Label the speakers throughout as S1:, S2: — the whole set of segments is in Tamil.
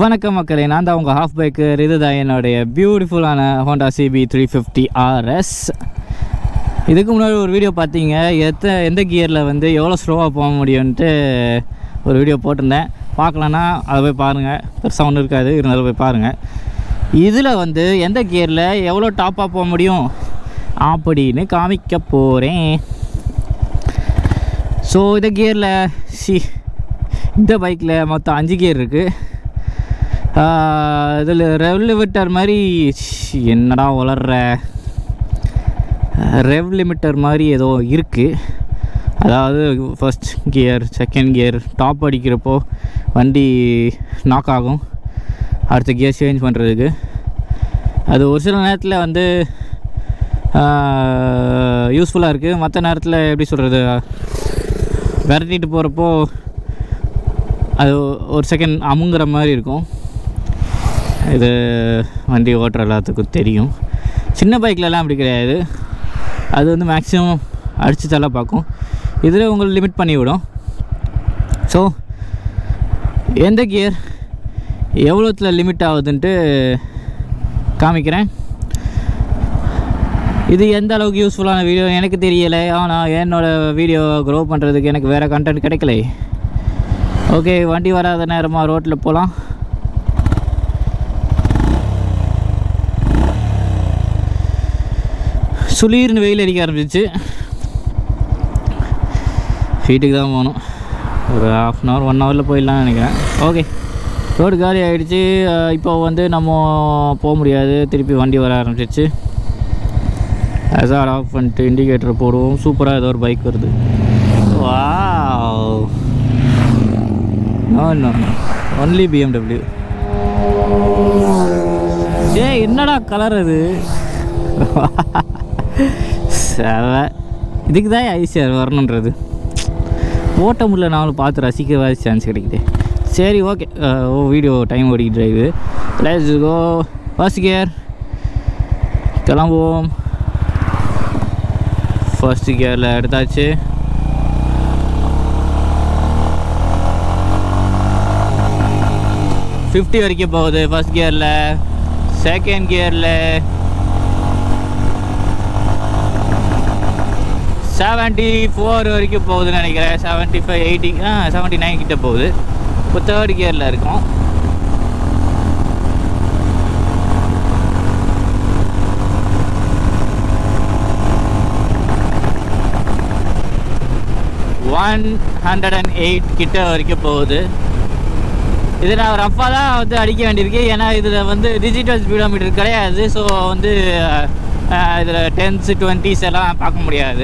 S1: வணக்கம் மக்களே நான் தான் உங்கள் ஹாஃப் பைக்கர் இதுதான் என்னுடைய பியூட்டிஃபுல்லான Honda CB three fifty RS இதுக்கு முன்னாடி ஒரு வீடியோ பார்த்தீங்க எத்த எந்த கியரில் வந்து எவ்வளோ ஸ்லோவாக போக முடியும்ன்ட்டு ஒரு வீடியோ போட்டிருந்தேன் பார்க்கலன்னா அதை போய் பாருங்கள் பெருசாக ஒன்றும் இருக்காது இருந்தாலும் போய் பாருங்கள் இதில் வந்து எந்த கியரில் எவ்வளோ டாப்பாக போக முடியும் அப்படின்னு காமிக்க போகிறேன் ஸோ இந்த கியரில் சி இந்த பைக்கில் மொத்தம் அஞ்சு கியர் இருக்குது இதில் ரெவ் லிமிட்டர் மாதிரி சி, என்னடா வளர்ற ரெவ் லிமிட்டர் மாதிரி ஏதோ இருக்குது அதாவது first gear second gear top அடிக்கிறப்போ வண்டி நாக் ஆகும் அடுத்த கியர் சேஞ்ச் பண்ணுறதுக்கு அது ஒரு சில நேரத்தில் வந்து யூஸ்ஃபுல்லாக இருக்குது மற்ற நேரத்தில் எப்படி சொல்கிறது விரட்டிட்டு போகிறப்போ அது ஒரு செகண்ட் அமுங்குற மாதிரி இருக்கும் இது வண்டி ஓட்டுற எல்லாத்துக்கும் தெரியும் சின்ன பைக்லலாம் அப்படி கிடையாது அது வந்து மேக்ஸிமம் அடித்து தள்ள பார்க்கும் இதில் உங்களை லிமிட் பண்ணி விடும் ஸோ எந்த கியர் எவ்வளோத்தில் லிமிட் ஆகுதுன்ட்டு காமிக்கிறேன் இது எந்த அளவுக்கு யூஸ்ஃபுல்லான வீடியோ எனக்கு தெரியலை ஆனால் என்னோடய வீடியோ க்ரோ பண்ணுறதுக்கு எனக்கு வேறு கண்டென்ட் கிடைக்கலை ஓகே வண்டி வராத நேரமாக ரோட்டில் போகலாம் சுளீர்னு வெயில் அடிக்க ஆரம்பிச்சிச்சு வீட்டுக்கு தான் போகணும் ஒரு ஹாஃப் அன் ஹவர் ஒன் ஹவரில் போயிடலாம்னு நினைக்கிறேன் ஓகே ரோடு காலி ஆகிடுச்சு இப்போ வந்து நம்ம போக முடியாது திருப்பி வண்டி வர ஆரம்பிச்சிச்சு ஹசார் ஆஃப் பண்ணிட்டு இண்டிகேட்டர் போடுவோம் சூப்பராக ஏதோ ஒரு பைக் வருது wow no no only BMW ஏ என்னடா கலர் அது செவ இதுக்கு தான் ஐசிஆர் வரணுன்றது ஓட்ட முடியல நானும் பார்த்து ரசிக்கவா சான்ஸ் கிடைக்குது சரி ஓகே ஓ வீடியோ டைம் ஓடிக்கிட்டு drive let's go first gear கிளம்புவோம் ஃபர்ஸ்ட் கியரில் எடுத்தாச்சு ஃபிஃப்டி வரைக்கும் போகுது ஃபர்ஸ்ட் கியரில் செகண்ட் கியரில் செவன்ட்டி ஃபோர் வரைக்கும் போகுதுன்னு நினைக்கிறேன் seventy five eighty ah seventy nine கிட்ட போகுது இப்போ தேர்ட் கியரில் இருக்கும் ஒன் ஹண்ட்ரட் அண்ட் எயிட் கிட்ட வரைக்கும் போகுது இது நான் ரஃபாக தான் வந்து அடிக்க வேண்டியிருக்கு ஏன்னா இதில் வந்து டிஜிட்டல் ஸ்பீடோமீட்டர் கிடையாது ஸோ வந்து இதில் டென்ஸு டுவெண்ட்டிஸ் எல்லாம் பார்க்க முடியாது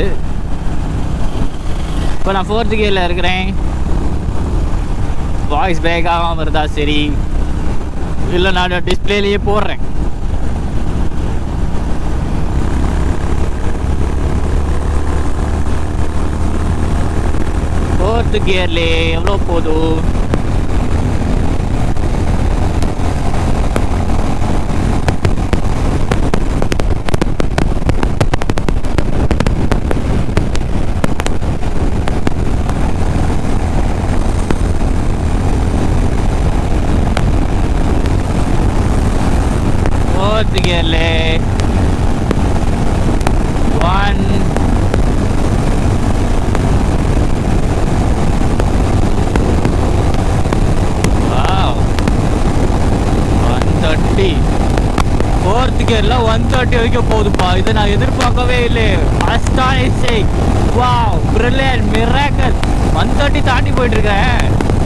S1: இப்போ நான் ஃபோர்த்து கியரில் இருக்கிறேன் வாய்ஸ் பேக் ஆகாமல் இருந்தால் சரி இல்லை நான் டிஸ்பிளேலேயே போடுறேன் ஃபோர்த்து கியர்லேயே எவ்வளோ போதும் fourth gearle one wow one thirty fourth gearல ஒன் தேர்ட்டி வரைக்கும் போகுதுப்பா இதை நான் எதிர்பார்க்கவே இல்லை astonishing wow brilliant miracle one thirty தாண்டி போயிட்டு இருக்கேன்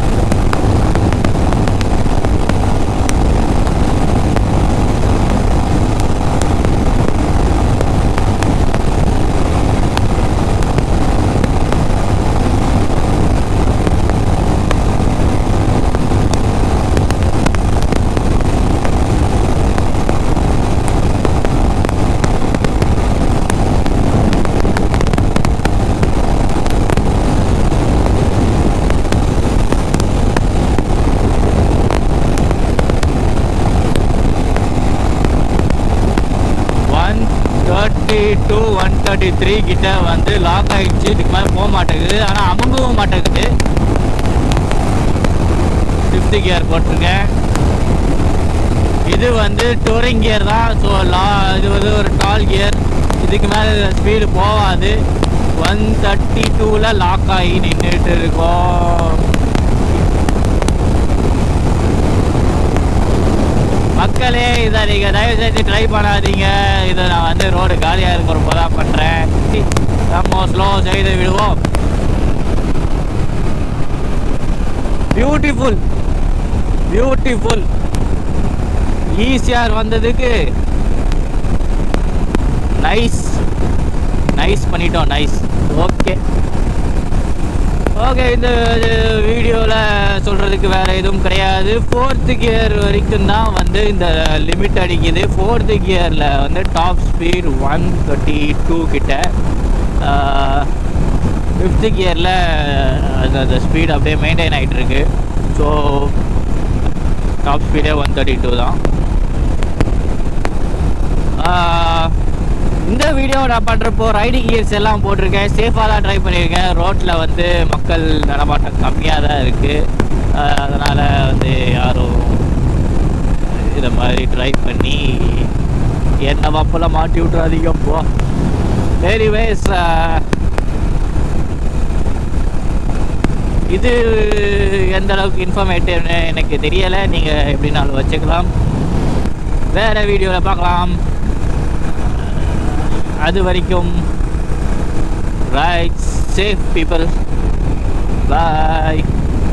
S1: one thirty two one thirty three கிட்ட வந்து லாக் ஆகிடுச்சு இதுக்கு மேலே போக மாட்டேங்குது ஆனால் அமுங்கவும் மாட்டேங்குது ஃபிஃப்த்து கியர் போட்டிருக்கேன் இது வந்து டூரிங் கியர் தான் ஸோ லா இது வந்து ஒரு டால் கியர் இதுக்கு மேலே ஸ்பீடு போகாது ஒன் தேர்ட்டி டூவில் லாக் ஆகி நின்றுட்டு இருக்கோம் மக்களே இதை நீங்கள் தயவு செஞ்சு ட்ரை பண்ணாதீங்க இதை நான் வந்து ரோடு காலியாக இருக்கிறப்ப தான் பண்ணுறேன் நம்ம ஸ்லோ செய்து விடுவோம் பியூட்டிஃபுல் பியூட்டிஃபுல் ஈஸியார் வந்ததுக்கு நைஸ் நைஸ் பண்ணிட்டோம் நைஸ் ஓகே ஓகே இந்த வீடியோவில் சொல்கிறதுக்கு வேறு எதுவும் கிடையாது ஃபோர்த்து கியர் வரைக்கும் தான் வந்து இந்த லிமிட் அடிக்குது ஃபோர்த்து கியரில் வந்து top speed one thirty two கிட்ட ஃபிஃப்த்து கியரில் அந்த அந்த ஸ்பீட் அப்படியே மெயின்டைன் ஆகிட்டு இருக்கு ஸோ டாப் ஸ்பீடே ஒன் தேர்ட்டி டூ தான் ஆஹ், இந்த வீடியோ நான் பண்ணுறப்போ ரைடிங் கியர்ஸ் எல்லாம் போட்டிருக்கேன் சேஃபாக தான் ட்ரை பண்ணியிருக்கேன் ரோட்டில் வந்து மக்கள் நடமாட்டம் கம்மியாக தான் இருக்குது அதனால் வந்து யாரும் இதை மாதிரி ட்ரை பண்ணி என்ன வப்பில் மாட்டி விட்றாதீங்க போ எனிவேஸ் இது எந்த அளவுக்கு இன்ஃபர்மேட்டிவ்னு எனக்கு தெரியலை நீங்கள் எப்படினாலும் வச்சுக்கலாம் வேறு வீடியோவில் பார்க்கலாம் அது வரைக்கும் ரைட் சேஃப் பீப்புள் பாய்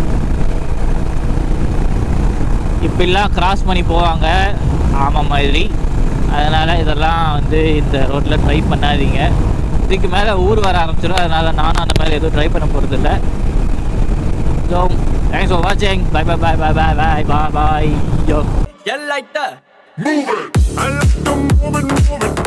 S1: இப்படிலாம் கிராஸ் பண்ணி போவாங்க ஆமாம் மாதிரி அதனால் இதெல்லாம் வந்து இந்த ரோட்டில் ட்ரை பண்ணாதீங்க இதுக்கு மேலே ஊர் வர ஆரம்பிச்சிடும் அதனால் நானும் அந்த மாதிரி எதுவும் ட்ரை பண்ண போகிறதில்ல ஸோ தேங்க்ஸ் ஃபார் வாட்சிங் bye bye bye bye bye bye bye bye yo
S2: You like that?
S3: Move it. I like to move it, move it.